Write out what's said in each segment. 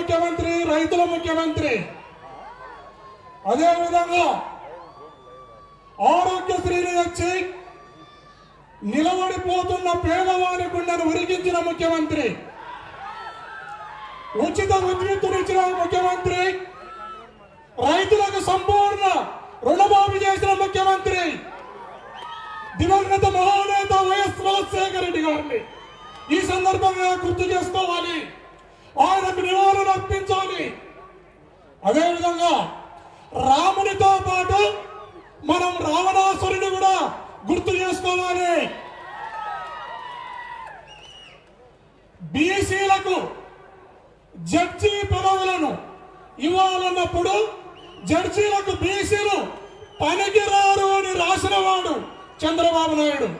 ముఖ్యమంత్రి రైతుల ముఖ్యమంత్రి అదేవిధంగా ఆరోగ్యశ్రీని వచ్చి నిలబడిపోతున్న పేదవారి గుండెను ఉరికించిన ముఖ్యమంత్రి ఉచిత విద్యుత్తునిచ్చిన ముఖ్యమంత్రి రైతులకు సంపూర్ణ రుణమాఫీ చేసిన ముఖ్యమంత్రి దివంగత మహానేత వైఎస్ రాజశేఖర రెడ్డి గారిని ఈ సందర్భంగా గుర్తు చేసుకోవాలి ఆయనకు నివాళులు అర్పించాలి అదేవిధంగా రామునితో పాటు మనం రావణాసురుని కూడా గుర్తు చేసుకోవాలి బీసీలకు జడ్జి పదవులను ఇవ్వాలన్నప్పుడు జడ్జీలకు బీసీలు పనికిరారు అని రాసిన వాడు చంద్రబాబు నాయుడు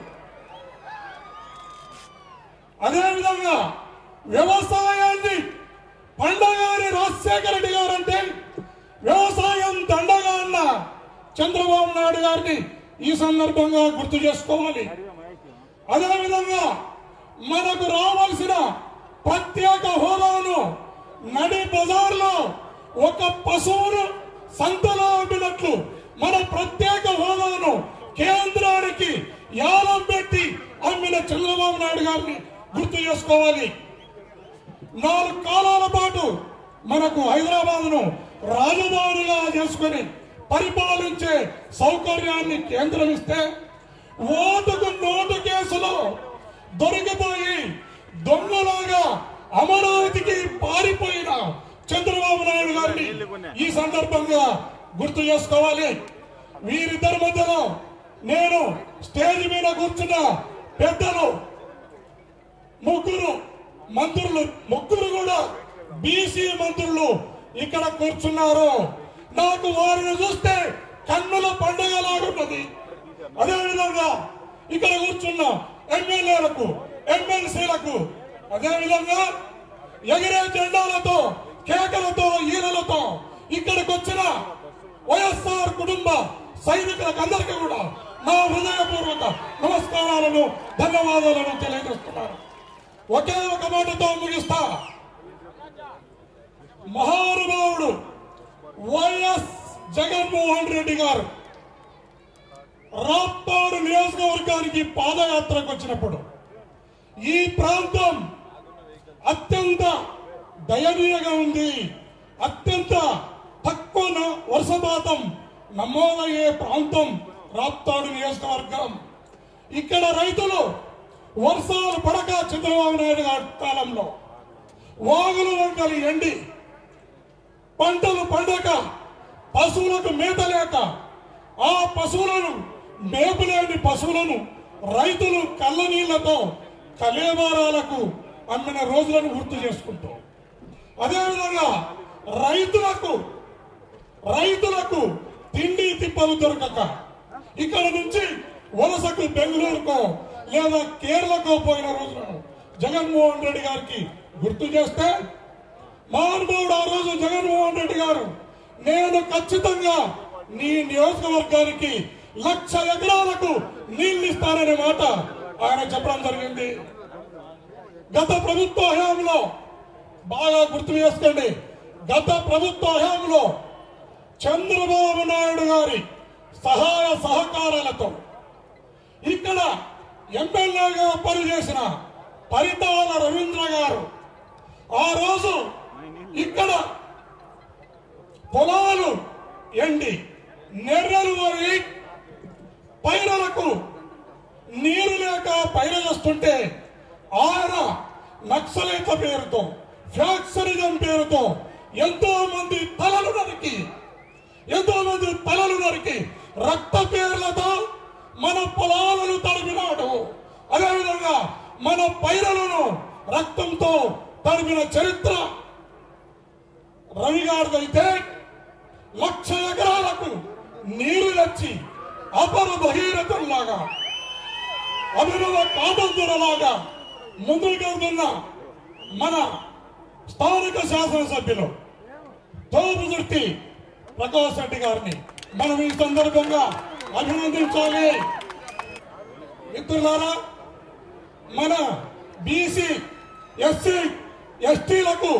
అదేవిధంగా వ్యవసాయాన్ని పండగాని రాజశేఖర రెడ్డి గారు అంటే వ్యవసాయం దండగా అన్న చంద్రబాబు నాయుడు గారిని ఈ సందర్భంగా గుర్తు చేసుకోవాలి అదేవిధంగా మనకు రావాల్సిన ప్రత్యేక హోదాను నడి బజార్లో ఒక పశువును సంతలో అమ్మినట్లు మన ప్రత్యేక హోదాను కేంద్రానికి యాలం పెట్టి అమ్మిన చంద్రబాబు నాయుడు గారిని గుర్తు చేసుకోవాలి నాలుగు కాలాల పాటు మనకు హైదరాబాద్ ను రాజధానిగా చేసుకుని పరిపాలించే సౌకర్యాన్ని కేంద్రం ఇస్తే ఓటుకు నోటు కేసులో దొరికిపోయి దొంగలాగా అమరావతికి పారిపోయిన చంద్రబాబు నాయుడు గారిని ఈ సందర్భంగా గుర్తు చేసుకోవాలి వీరిద్దరి మధ్యలో నేను స్టేజ్ మీద కూర్చున్న పెద్దలు ముగ్గురు మంత్రులు ముగ్గురు కూడా బీసీ మంత్రులు ఇక్కడ కూర్చున్నారు నాకు వారిని చూస్తే కన్నుల పండుగలాగున్నది అదేవిధంగా ఇక్కడ కూర్చున్న ఎమ్మెల్యేలకు ఎమ్మెల్సీలకు అదేవిధంగా ఎగిరే జెండాలతో కేకలతో ఈలలతో ఇక్కడికి వచ్చిన వైఎస్ఆర్ కుటుంబ సైనికులకు అందరికీ కూడా నా హృదయపూర్వక నమస్కారాలను ధన్యవాదాలను తెలియజేస్తున్నాను ఒకే ఒక మాటతో ముగిస్తా మహానుభావుడు వైఎస్ జగన్మోహన్ రెడ్డి గారు రాప్తాడు నియోజకవర్గానికి పాదయాత్రకు వచ్చినప్పుడు ఈ ప్రాంతం అత్యంత దయనీయంగా ఉంది అత్యంత తక్కువ న- వర్షపాతం నమోదయ్యే ప్రాంతం రాప్తాడు నియోజకవర్గం ఇక్కడ రైతులు వర్షాలు పడక చంద్రబాబు నాయుడు గారి కాలంలో వాగులు వంకలు ఎండి పంటలు పండక పశువులకు మేత లేక ఆ పశువులను మేపులేని పశువులను రైతులు కళ్ళ నీళ్లతో కలేబారాలకు అమ్మిన రోజులను గుర్తు చేసుకుంటాం అదేవిధంగా రైతులకు రైతులకు తిండి తిప్పలు దొరకక ఇక్కడ నుంచి వలసకు బెంగళూరుకో లేదా కేరళకో పోయిన రోజులను జగన్మోహన్ రెడ్డి గారికి గుర్తు చేస్తే మహానుభావుడు ఆ రోజు జగన్మోహన్ రెడ్డి గారు నేను ఖచ్చితంగా నీ నియోజకవర్గానికి లక్ష ఎకరాలకు నీళ్లు ఇస్తాననే మాట ఆయన చెప్పడం జరిగింది గత ప్రభుత్వ హయాంలో బాగా గుర్తు చేసుకోండి గత ప్రభుత్వ హయాంలో చంద్రబాబు నాయుడు గారి సహాయ సహకారాలతో ఇక్కడ ఎమ్మెల్యేగా పనిచేసిన పరిటాల రవీంద్ర గారు ఆ రోజు ఇక్కడ పొలాలు ఎండి నెర్రలు వరి పైరలకు నీరు లేక పైరలొస్తుంటే ఆయన నక్సలైట్ల పేరుతో ఫ్యాక్సరిజం పేరుతో ఎంతో మంది తలలు నరికి ఎంతో మంది తలలు నరికి రక్త పేర్లతో మన పొలాలను తడిపినాడు అదేవిధంగా మన పైరలను రక్తంతో తడిపిన చరిత్ర రవి గారిదైతే లక్ష ఎకరాలకు నీరు తెచ్చి అపర భగీరథుల్లాగా అభినవ కామంతులలాగా ముందుకెళ్తున్న మన స్థానిక శాసనసభ్యులు తోపుదుర్తి ప్రకాష్ రెడ్డి గారిని మనం ఈ సందర్భంగా అభినందించాలి మిత్రులారా మన బీసీ ఎస్సీ ఎస్టీలకు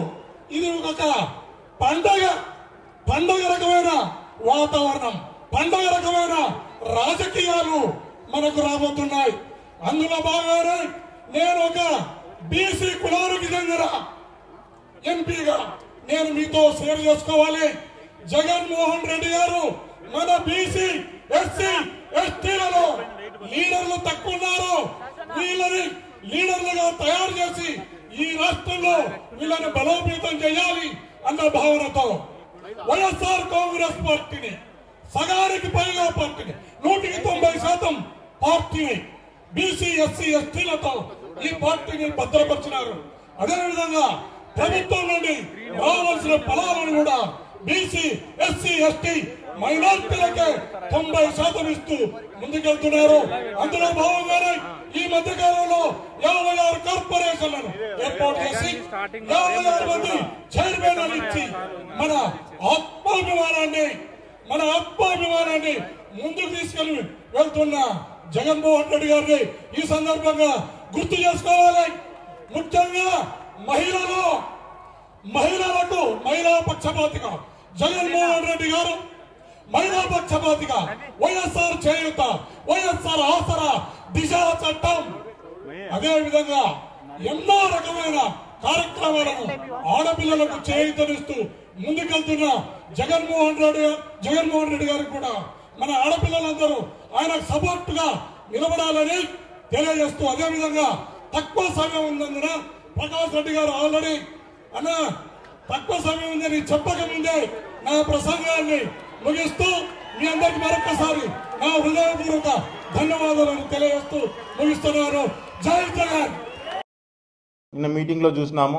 ఇది ఒక పండగ పండగ రకమైన వాతావరణం పండగ రకమైన రాజకీయాలు మనకు రాబోతున్నాయి అందులో భాగంగానే నేను ఒక బీసీ కులానికి చెందిన ఎంపీగా నేను మీతో షేర్ చేసుకోవాలి జగన్మోహన్ రెడ్డి గారు మన బీసీ ఎస్సీ ఎస్టీలలో లీడర్లు తక్కువ ఉన్నారు వీళ్ళని లీడర్లుగా తయారు చేసి ఈ రాష్ట్రంలో వీళ్ళని బలోపేతం చేయాలి అన్న భావనతో వైఎస్ఆర్ కాంగ్రెస్ పార్టీని సగానికి పైగా పార్టీని నూటికి తొంభై శాతం పార్టీని బీసీ ఎస్సీ ఎస్టీలతో ఈ పార్టీని భద్రపరిచినారు అదేవిధంగా ప్రభుత్వం నుండి రావాల్సిన ఫలాలను కూడా బీసీ ఎస్సీ ఎస్టీ మైనార్టీలకే తొంభై శాతం ఇస్తూ ముందుకెళ్తున్నారు అందులో భాగంగానే ఈ మధ్య కాలంలో యాభై ఆరు కార్పొరేషన్లను ఏర్పాటు చేసి యాభై ఆరు మంది చైర్మన్ ఇచ్చి మన ఆత్మాభిమానాన్ని మన ఆత్మాభిమానాన్ని ముందుకు తీసుకెళ్లి వెళ్తున్న జగన్మోహన్ రెడ్డి గారిని ఈ సందర్భంగా గుర్తు చేసుకోవాలి ముఖ్యంగా మహిళలు మహిళలకు మహిళా పక్షపాతిగా జగన్మోహన్ రెడ్డి గారు మహిళా పక్షపాతిగా వైఎస్ఆర్ చేయుత వైఎస్ఆర్ ఆసరా దిశ చట్టం అదే విధంగా ఎన్నో రకమైన కార్యక్రమాలను ఆడపిల్లలకు చేయుతనిస్తూ ముందుకెళ్తున్న జగన్మోహన్ రెడ్డి జగన్మోహన్ రెడ్డి గారికి కూడా మన ఆడపిల్లలందరూ ఆయనకు సపోర్ట్ గా నిలబడాలని తెలియజేస్తూ అదే విధంగా తక్కువ సమయం ఉన్నందున ప్రకాష్ రెడ్డి గారు ఆల్రెడీ అన్న తక్కువ సమయం ఉందని చెప్పక ముందే నా ప్రసంగాన్ని ముగిస్తూ మీ అందరికి మరొకసారి నా హృదయపూర్వక ధన్యవాదాలను తెలియజేస్తూ ముగిస్తున్నాను జై జగన్ నిన్న మీటింగ్లో చూసినాము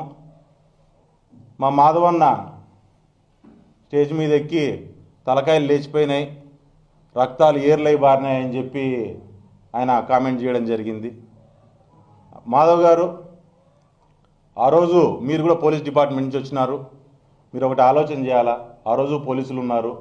మా మాధవన్న స్టేజ్ మీద ఎక్కి తలకాయలు లేచిపోయినాయి రక్తాలు ఏర్లై బారినాయని చెప్పి ఆయన కామెంట్ చేయడం జరిగింది మాధవ్ గారు ఆ రోజు మీరు కూడా పోలీస్ డిపార్ట్మెంట్ నుంచి వచ్చినారు మీరు ఒకటి ఆలోచన చేయాలా ఆ రోజు పోలీసులు ఉన్నారు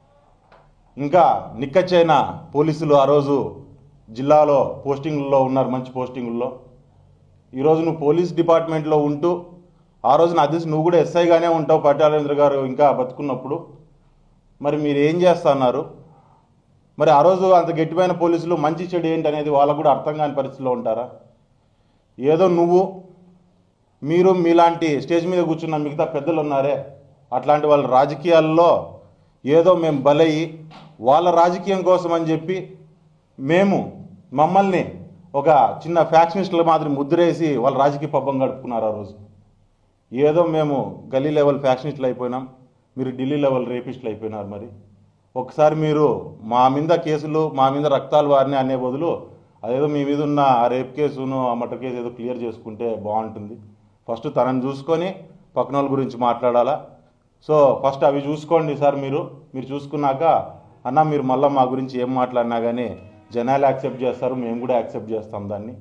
ఇంకా నిక్కచ్చైన పోలీసులు ఆ రోజు జిల్లాలో పోస్టింగ్లలో ఉన్నారు మంచి పోస్టింగుల్లో ఈరోజు నువ్వు పోలీస్ డిపార్ట్మెంట్లో ఉంటూ ఆ రోజు నాకు తెలిసి నువ్వు కూడా ఎస్ఐగానే ఉంటావు పట్టాలేంద్ర గారు ఇంకా బతుకున్నప్పుడు మరి మీరు ఏం చేస్తున్నారు మరి ఆ రోజు అంత గట్టిపోయిన పోలీసులు మంచి చెడు ఏంటి అనేది వాళ్ళకు కూడా అర్థం కాని పరిస్థితిలో ఉంటారా ఏదో నువ్వు మీరు మీలాంటి స్టేజ్ మీద కూర్చున్న మిగతా పెద్దలు ఉన్నారే అట్లాంటి వాళ్ళ రాజకీయాల్లో ఏదో మేము బలయ్యి వాళ్ళ రాజకీయం కోసం అని చెప్పి మేము మమ్మల్ని ఒక చిన్న ఫ్యాక్షనిస్టుల మాదిరి ముద్రేసి వాళ్ళ రాజకీయ పబ్బం గడుపుకున్నారు ఆ రోజు ఏదో మేము గల్లీ లెవెల్ ఫ్యాక్షనిస్టులు అయిపోయినాం మీరు ఢిల్లీ లెవెల్ రేపిస్టులు అయిపోయినారు మరి ఒకసారి మీరు మా మీద కేసులు మా మీద రక్తాలు వారిని అనే బదులు అదేదో మీ మీద ఉన్న ఆ రేప్ కేసును ఆ మటర్ కేసు ఏదో క్లియర్ చేసుకుంటే బాగుంటుంది ఫస్ట్ తనని చూసుకొని పక్కన వాళ్ళ గురించి మాట్లాడాలా సో ఫస్ట్ అవి చూసుకోండి సార్ మీరు మీరు చూసుకున్నాక అన్న మీరు మళ్ళీ మా గురించి ఏం మాట్లాడినా కానీ జనాలు యాక్సెప్ట్ చేస్తారు మేము కూడా యాక్సెప్ట్ చేస్తాం దాన్ని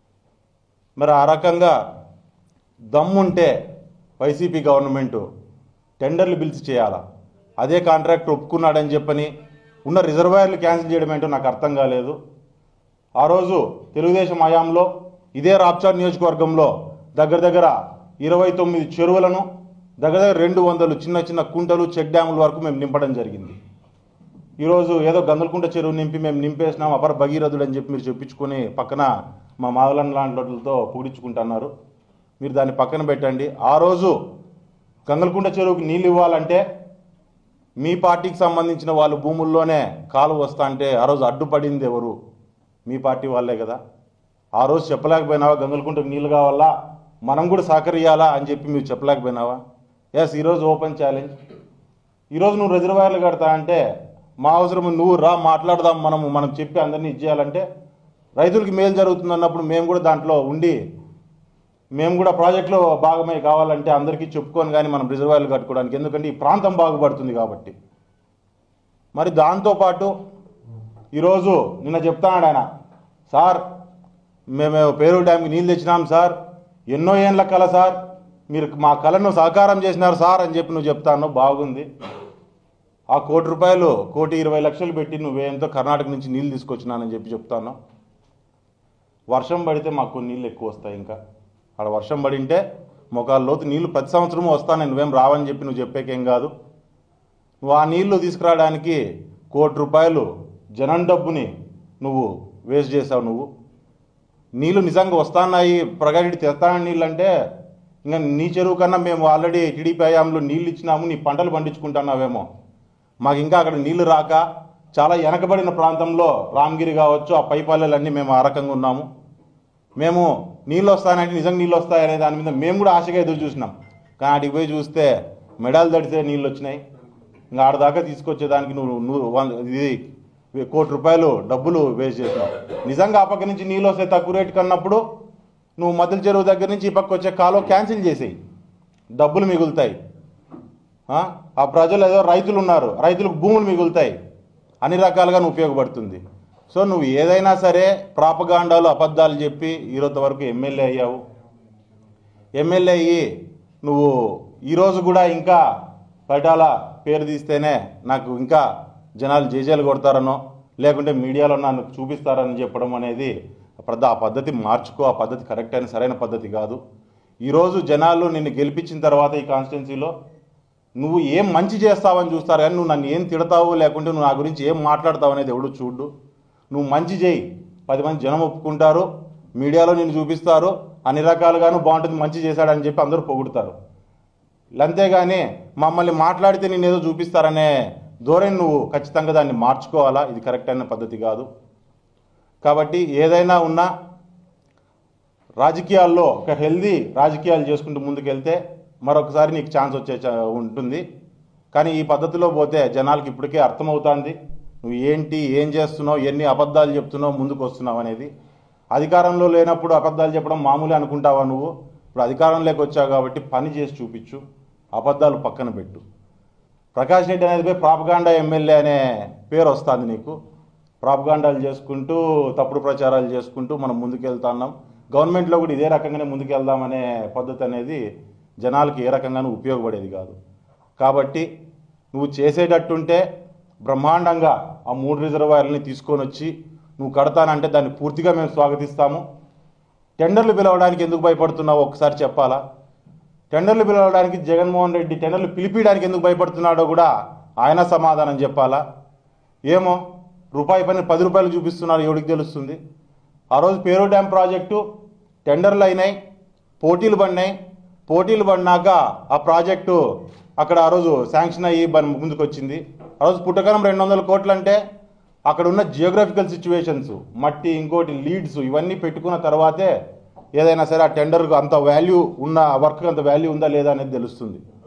మరి ఆ రకంగా దమ్ముంటే వైసీపీ గవర్నమెంట్ టెండర్లు పిలిచి చేయాలా అదే కాంట్రాక్ట్ ఒప్పుకున్నాడని చెప్పని ఉన్న రిజర్వాయర్లు క్యాన్సిల్ చేయడం ఏంటో నాకు అర్థం కాలేదు ఆ రోజు తెలుగుదేశం హయాంలో ఇదే రాప్చార్ నియోజకవర్గంలో దగ్గర దగ్గర ఇరవై తొమ్మిది చెరువులను దగ్గర దగ్గర రెండు వందలు చిన్న చిన్న కుంటలు చెక్ డ్యాముల వరకు మేము నింపడం జరిగింది ఈరోజు ఏదో గంగలకుంట చెరువు నింపి మేము నింపేసినాం అపర భగీరథుడు అని చెప్పి మీరు చెప్పించుకొని పక్కన మా మాదలన్ లాంటి వాటితో పొగిడించుకుంటున్నారు మీరు దాన్ని పక్కన పెట్టండి ఆ రోజు గంగలకుంట చెరువుకి నీళ్ళు ఇవ్వాలంటే మీ పార్టీకి సంబంధించిన వాళ్ళు భూముల్లోనే కాలు వస్తా అంటే ఆ రోజు అడ్డుపడింది ఎవరు మీ పార్టీ వాళ్ళే కదా ఆ రోజు చెప్పలేకపోయినావా గంగలకుంటకు నీళ్ళు కావాలా మనం కూడా సహకరియాలా అని చెప్పి మీరు చెప్పలేకపోయినావా ఎస్ ఈరోజు ఓపెన్ ఛాలెంజ్ ఈరోజు నువ్వు రిజర్వాయర్లు కడతా అంటే మా అవసరం నువ్వు రా మాట్లాడదాం మనము మనం చెప్పి అందరినీ ఇచ్చేయాలంటే రైతులకి మేలు జరుగుతుంది అన్నప్పుడు మేము కూడా దాంట్లో ఉండి మేము కూడా ప్రాజెక్టులో భాగమై కావాలంటే అందరికీ చెప్పుకొని కానీ మనం రిజర్వాయర్లు కట్టుకోవడానికి ఎందుకంటే ఈ ప్రాంతం బాగుపడుతుంది కాబట్టి మరి దాంతోపాటు ఈరోజు నిన్న చెప్తాడు ఆయన సార్ మేము పేరు డ్యామ్కి నీళ్ళు తెచ్చినాం సార్ ఎన్నో ఏండ్ల కల సార్ మీరు మా కళను సహకారం చేసినారు సార్ అని చెప్పి నువ్వు చెప్తాను బాగుంది ఆ కోటి రూపాయలు కోటి ఇరవై లక్షలు పెట్టి నువ్వేంతో కర్ణాటక నుంచి నీళ్ళు తీసుకొచ్చినానని చెప్పి చెప్తాను వర్షం పడితే మాకు కొన్ని నీళ్ళు ఎక్కువ వస్తాయి ఇంకా అక్కడ వర్షం పడింటే మొకాల లోతు నీళ్లు ప్రతి సంవత్సరం వస్తాను నువ్వేం రావని చెప్పి నువ్వు చెప్పేకేం కాదు నువ్వు ఆ నీళ్లు తీసుకురావడానికి కోటి రూపాయలు జనం డబ్బుని నువ్వు వేస్ట్ చేసావు నువ్వు నీళ్లు నిజంగా వస్తున్నాయి ప్రగతి తెస్తానని నీళ్ళు అంటే ఇంకా నీ చెరువు కన్నా మేము ఆల్రెడీ టీడీపీ హయాంలో నీళ్ళు ఇచ్చినాము నీ పంటలు పండించుకుంటున్నావేమో మాకు ఇంకా అక్కడ నీళ్లు రాక చాలా వెనకబడిన ప్రాంతంలో రామగిరి కావచ్చు ఆ పైపాలెలన్నీ మేము ఆ రకంగా ఉన్నాము మేము నీళ్ళు వస్తానంటే నిజంగా నీళ్ళు వస్తాయనే దాని మీద మేము కూడా ఆశగా ఎదురు చూసినాం కానీ అటుకు పోయి చూస్తే మెడల్ తడితే నీళ్ళు వచ్చినాయి ఇంకా ఆడదాకా తీసుకొచ్చేదానికి నువ్వు నువ్వు వంద ఇది కోటి రూపాయలు డబ్బులు వేస్ట్ చేసినావు నిజంగా ఆ పక్క నుంచి నీళ్ళు వస్తే తక్కువ రేటు కన్నప్పుడు నువ్వు మద్దెల చెరువు దగ్గర నుంచి ఈ పక్క వచ్చే కాలువ క్యాన్సిల్ చేసేయి డబ్బులు మిగులుతాయి ఆ? ఆ ప్రజలు ఏదో రైతులు ఉన్నారు రైతులకు భూములు మిగులుతాయి అన్ని రకాలుగా నువ్వు ఉపయోగపడుతుంది సో నువ్వు ఏదైనా సరే ప్రాపగాండాలు అబద్ధాలు చెప్పి ఈరోజు వరకు ఎమ్మెల్యే అయ్యావు ఎమ్మెల్యే అయ్యి నువ్వు ఈరోజు కూడా ఇంకా పైటాల పేరు తీస్తేనే నాకు ఇంకా జనాలు జేజేలు కొడతారనో లేకుంటే మీడియాలో నన్ను చూపిస్తారని చెప్పడం అనేది పెద్ద ఆ పద్ధతి మార్చుకో ఆ పద్ధతి కరెక్ట్ అయిన సరైన పద్ధతి కాదు ఈరోజు జనాలు నిన్ను గెలిపించిన తర్వాత ఈ కాన్స్టిట్యున్సీలో నువ్వు ఏం మంచి చేస్తావని చూస్తారు కానీ నువ్వు నన్ను ఏం తిడతావు లేకుంటే నువ్వు నా గురించి ఏం మాట్లాడతావు అనేది ఎవడు చూడు నువ్వు మంచి చేయి పది మంది జనం ఒప్పుకుంటారు మీడియాలో నిన్ను చూపిస్తారు అన్ని రకాలుగాను బాగుంటుంది మంచి చేశాడని చెప్పి అందరూ పొగుడుతారు అంతేగాని మమ్మల్ని మాట్లాడితే నేను ఏదో చూపిస్తారనే ధోరణి నువ్వు ఖచ్చితంగా దాన్ని మార్చుకోవాలా ఇది కరెక్ట్ అయిన పద్ధతి కాదు కాబట్టి ఏదైనా ఉన్నా రాజకీయాల్లో ఒక హెల్దీ రాజకీయాలు చేసుకుంటూ ముందుకెళ్తే మరొకసారి నీకు ఛాన్స్ వచ్చే చా- ఉంటుంది కానీ ఈ పద్ధతిలో పోతే జనాలకి ఇప్పటికే అర్థమవుతుంది నువ్వు ఏంటి ఏం చేస్తున్నావు ఎన్ని అబద్ధాలు చెప్తున్నావు ముందుకు వస్తున్నావు అనేది అధికారంలో లేనప్పుడు అబద్ధాలు చెప్పడం మామూలే అనుకుంటావా నువ్వు ఇప్పుడు అధికారంలోకి వచ్చావు కాబట్టి పని చేసి చూపించు అబద్ధాలు పక్కన పెట్టు ప్రకాష్ రెడ్డి అనేది పోయి ప్రాపగాండా ఎమ్మెల్యే అనే పేరు వస్తుంది నీకు ప్రాపగాండాలు చేసుకుంటూ తప్పుడు ప్రచారాలు చేసుకుంటూ మనం ముందుకెళ్తున్నాం గవర్నమెంట్లో కూడా ఇదే రకంగానే ముందుకెళ్దామనే పద్ధతి అనేది జనాలకి ఏ రకంగానూ ఉపయోగపడేది కాదు కాబట్టి నువ్వు చేసేటట్టుంటే బ్రహ్మాండంగా ఆ మూడు రిజర్వాయర్లని తీసుకొని వచ్చి నువ్వు కడతానంటే దాన్ని పూర్తిగా మేము స్వాగతిస్తాము టెండర్లు పిలవడానికి ఎందుకు భయపడుతున్నావు ఒకసారి చెప్పాలా టెండర్లు పిలవడానికి జగన్మోహన్ రెడ్డి టెండర్లు పిలిపించడానికి ఎందుకు భయపడుతున్నాడో కూడా ఆయన సమాధానం చెప్పాలా ఏమో రూపాయి పని పది రూపాయలు చూపిస్తున్నారు ఎవరికి తెలుస్తుంది ఆ రోజు పేరు డ్యామ్ ప్రాజెక్టు టెండర్లు అయినాయి పోటీలు పడినాయి పోటీలు పడినాక ఆ ప్రాజెక్టు అక్కడ ఆ రోజు శాంక్షన్ అయ్యి బన్- ముందుకు వచ్చింది ఆ రోజు పుట్టకరం రెండు వందల కోట్లు అంటే అక్కడ ఉన్న జియోగ్రఫికల్ సిచ్యువేషన్స్ మట్టి ఇంకోటి లీడ్స్ ఇవన్నీ పెట్టుకున్న తర్వాతే ఏదైనా సరే ఆ టెండర్కు అంత వాల్యూ ఉన్న వర్క్ అంత వాల్యూ ఉందా లేదా అనేది తెలుస్తుంది